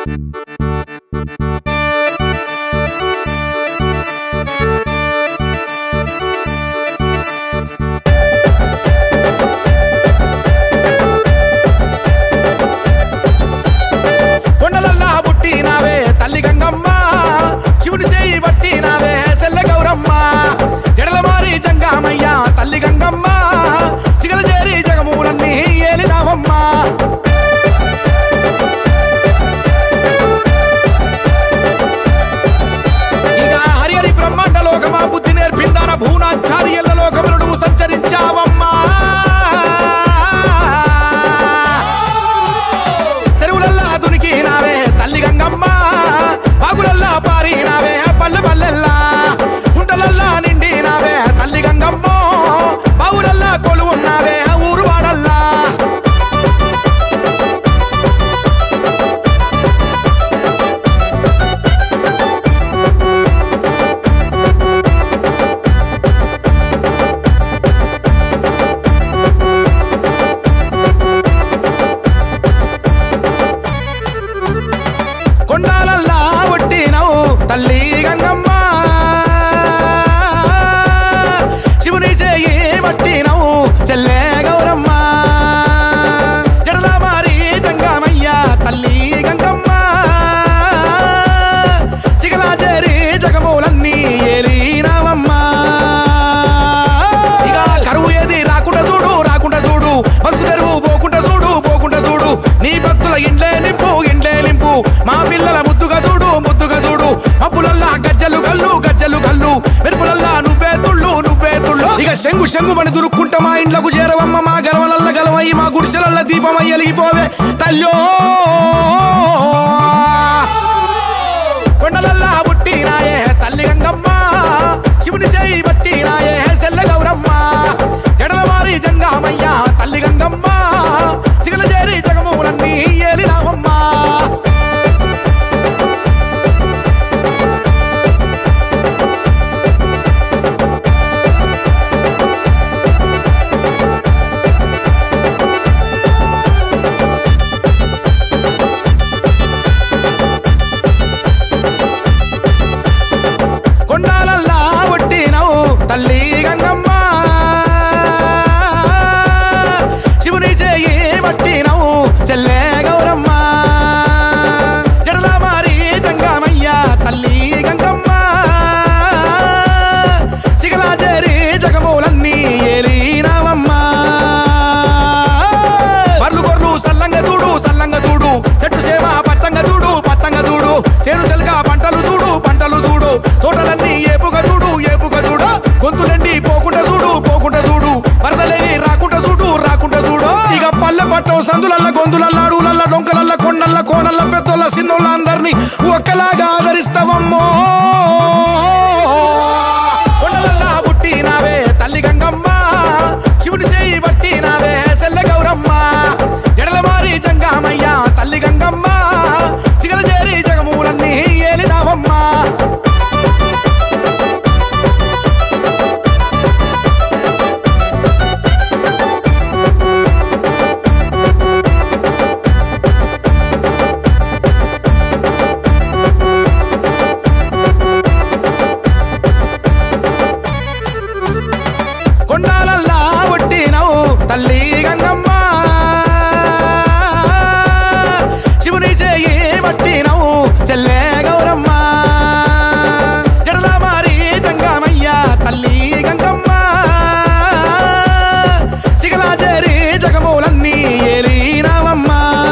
కొండలల్లా పుట్టినావే తల్లి గంగమ్మ శివుని చేయి పట్టినావే సెల్ల గౌరమ్మ జడల మారి జంగామయ్య తల్లి గంగమ్మ సిగల చేరి జగమూలన్నీ ఏలినావమ్మ ఇక హరిహరి బ్రహ్మాండ లోకమా బుద్ధి నేర్పిందాన భూనాచార్యల లోకములు నువ్వు సంచరించావమ్మా చెరువులల్లా దునికినావే తల్లి గంగమ్మ బాగులల్లా పారినావే పల్లె పల్లెల్లా గుంటలల్లా నిండినావే తల్లి గంగమ్మ బావులల్లా కొలువున్నావే ఊరు వాడల్లా కొండాలల్లా ఒట్టినవు తల్లి గంగమ్మ శివుని చేయి పట్టినవు చెల్లె గౌరమ్మ జడల మారి జంగమయ్య తల్లి గంగమ్మ సిగలా చేరి జగములన్నీ ఏలినావమ్మ ఇక కరువు ఏది రాకుండా చూడు రాకుండా చూడు భక్తు తెరువు పోకుండా చూడు పోకుండా చూడు నీ భక్తుల ఇండ్లే నింపు ఇండ్లే నింపు మా పిల్లల ముద్దుగా చూడు ముద్దుగా చూడు మబ్బులల్లా గజ్జలు గల్లు గజ్జలు గల్లు మెరుపులల్లా నువ్వే తుళ్ళు నువ్వే తుళ్ళు ఇక శంగు శంగు మని దురుక్కుంటా మా ఇండ్లకు చేరవమ్మ మా గర్వలల్ల గలవయ్యి మా గుడిసెలల్ల దీపమయ్యలిపోవే తల్లి కొండలల్లా పుట్టినాయే తల్లి గంగమ్మ శివుని చేయి పట్టినాయే సెల్ల గౌరమ్మ జడల వారి జంగామయ్య తల్లి గంగమ్మ సిగల చేరి జగములన్నీ ఏలినావమ్మ కొండాలల్లా ఒట్టినవు తల్లి గంగమ్మ శివుని చేయి పట్టినవు చెల్లె గౌరమ్మ జడల మారి జంగమయ్య తల్లి గంగమ్మ సిగలా చేరి జగములన్నీ ఏలినావమ్మ బర్లు గొర్లు సల్లంగా చూడు సల్లంగా చూడు చెట్టు చేమ పచ్చంగా చూడు పచ్చంగా చూడు చేను తెలగా పంటలు చూడు పంటలు చూడు తోటలన్నీ ఏపుగా చూడు ఏపుగా చూడు గొంతులన్నీ పోకుండా చూడు పోకుండా చూడు వరదలేవి రాకుండా చూడు రాకుండా చూడు ఇక పల్లె పట్టం సందులల్ల గొంతులల్ల అడుగులల్ల డొంకలల్ల కొండల్ల కోనల్ల పెద్దోళ్ళ సిన్నోళ్ళ అందరినీ ఒక్కలాగా ఆదరిస్తావమ్మో కొండలల్లా పుట్టినావే తల్లి గంగమ్మ శివుని చేయి పట్టినావే సెల్ల గౌరమ్మ జడల మారి జంగామయ్య తల్లి గంగమ్మ సిగల చేరి జగమూలన్నీ ఏలినావమ్మ కొండాలల్లా ఒట్టినవు తల్లి గంగమ్మ శివుని చేయి పట్టినవు చెల్లె గౌరమ్మ జడల మారి జంగమయ్య తల్లి గంగమ్మ సిగలా చేరి జగములన్నీ ఏలినావమ్మ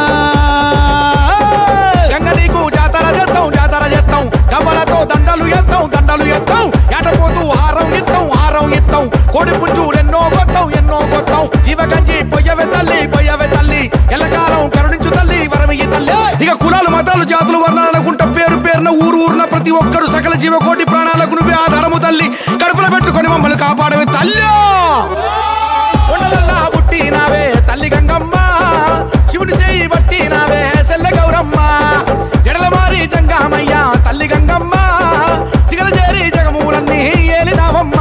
గంగ నీకు జాతర చేద్దాం జాతర చేద్దాం గవ్వలతో దండలు ఎత్తాం దండలు ఎత్తాం ఏటపోతూ హారం ఇత్తాం హారం ఇత్తాం కోడి పుంజులు ఎన్నో కొత్తాం ఎన్నో కొత్తాం జీవగంజి పొయ్యవే తల్లి పొయ్యవే తల్లి ఎల్లకాలం కరుణించు తల్లి వరమియ్యి తల్లి ఇక కులాలు మతాలు జాతులు వర్ణాలనుకుంటా పేరు పేరున ఊరు ఊరున ప్రతి ఒక్కరు సకల జీవకోటి ప్రాణాలకు నువ్వే ఆధారము తల్లి కడుపులో పెట్టుకొని మమ్మల్ని కాపాడవే తల్లి కొండలల్లా పుట్టినావే తల్లి గంగమ్మ శివుని చేయి పట్టినావే సెల్ల గౌరమ్మ జడల మారి జంగామయ్య తల్లి గంగమ్మ సిగల చేరి జగమూలన్నీ ఏలినావమ్మ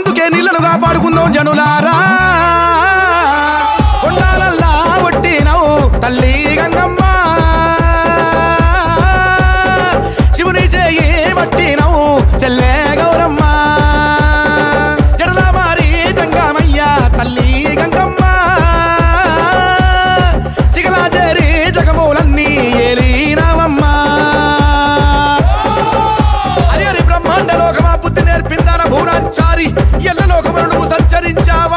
అందుకే నీళ్ళను కాపాడుకుందాం జనులారా కొండాలల్లా ఒట్టినవు తల్లి గంగమ్మ శివుని చేయి పట్టినవు చెల్లె గౌరమ్మ జడల మారి జంగమయ్య తల్లి గంగమ్మ సిగలాజేరి జగములన్నీ ఏలినావమ్మ హరి హరి బ్రహ్మాండ లోకమా బుద్ధి నేర్పిందాన భూనాచారి ఎల్ల లోకములు నువ్వు సంచరించావా